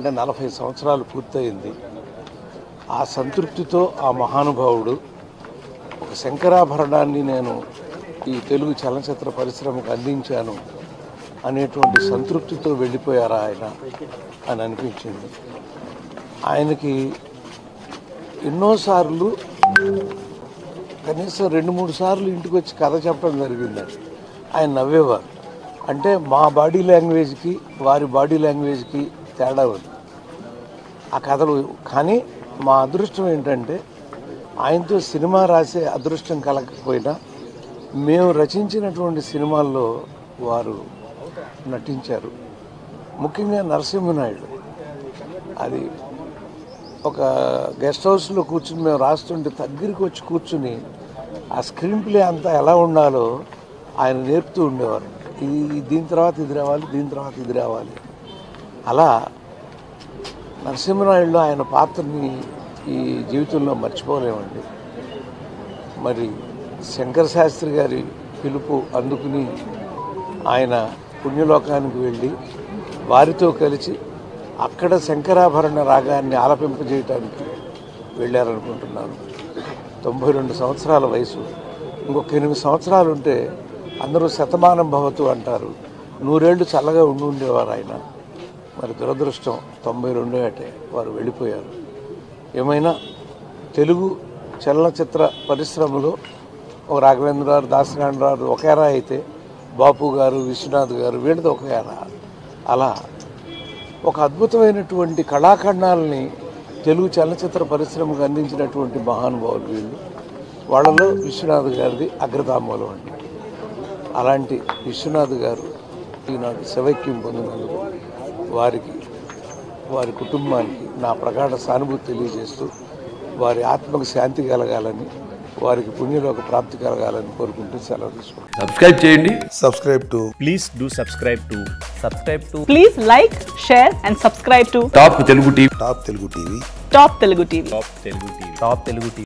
అంటే నలభై సంవత్సరాలు పూర్తయింది ఆ సంతృప్తితో ఆ మహానుభావుడు ఒక శంకరాభరణాన్ని నేను ఈ తెలుగు చలనచిత్ర పరిశ్రమకు అందించాను అనేటువంటి సంతృప్తితో వెళ్ళిపోయారా ఆయన అని అనిపించింది ఆయనకి ఎన్నోసార్లు కనీసం రెండు మూడు సార్లు ఇంటికి వచ్చి కథ చెప్పడం జరిగిందండి ఆయన నవ్వేవారు అంటే మా బాడీ లాంగ్వేజ్కి వారి బాడీ లాంగ్వేజ్కి తేడా ఉంది ఆ కథలు కానీ మా అదృష్టం ఏంటంటే ఆయనతో సినిమా రాసే అదృష్టం కలగకపోయినా మేము రచించినటువంటి సినిమాల్లో వారు నటించారు ముఖ్యంగా నరసింహనాయుడు అది ఒక గెస్ట్ హౌస్లో కూర్చుని మేము రాస్తుంటే దగ్గరికి వచ్చి కూర్చుని ఆ స్క్రీన్ ప్లే అంతా ఎలా ఉండాలో ఆయన నేర్పుతూ ఉండేవారు ఇది దీని తర్వాత ఇది రావాలి దీని తర్వాత ఇది రావాలి అలా నరసింహనాయుడులో ఆయన పాత్రని ఈ జీవితంలో మర్చిపోలేమండి మరి శంకర శాస్త్రి గారి పిలుపు అందుకుని ఆయన పుణ్యలోకానికి వెళ్ళి వారితో కలిసి అక్కడ శంకరాభరణ రాగాన్ని ఆలపింపజేయటానికి వెళ్ళారనుకుంటున్నాను తొంభై రెండు సంవత్సరాల వయసు ఇంకొక ఎనిమిది సంవత్సరాలు ఉంటే అందరూ శతమానం భవతు అంటారు నూరేళ్లు చల్లగా ఉండి ఉండేవారు ఆయన మరి దురదృష్టం తొంభై రెండో ఏటే వారు వెళ్ళిపోయారు ఏమైనా తెలుగు చలనచిత్ర పరిశ్రమలో ఒక రాఘవేంద్ర గారు దాసనారాయణరావు ఒక ఎరా అయితే బాపు గారు విశ్వనాథ్ గారు వీళ్ళది ఒక ఎరా అలా ఒక అద్భుతమైనటువంటి కళాఖండాలని తెలుగు చలనచిత్ర పరిశ్రమకు అందించినటువంటి మహానుభావులు వీళ్ళు వాళ్ళలో విశ్వనాథ్ గారిది అగ్రతాంబూలం అండి అలాంటి విశ్వనాథ్ గారు ఈనాడు శివైక్యం పొందినందుకు వారికి వారి కుటుంబానికి నా ప్రగాఢ సానుభూతి తెలియజేస్తూ వారి ఆత్మకు శాంతి కలగాలని వారికి పుణ్యలోక ప్రాప్తి కలగాలని కోరుకుంటూ సెలవు తీసుకుంటాను సబ్స్క్రైబ్ చేయండి subscribe to Please do subscribe to subscribe to Please like, share, and subscribe to top Telugu TV Top Telugu TV. Top Telugu TV. Top Telugu TV. Top Telugu TV.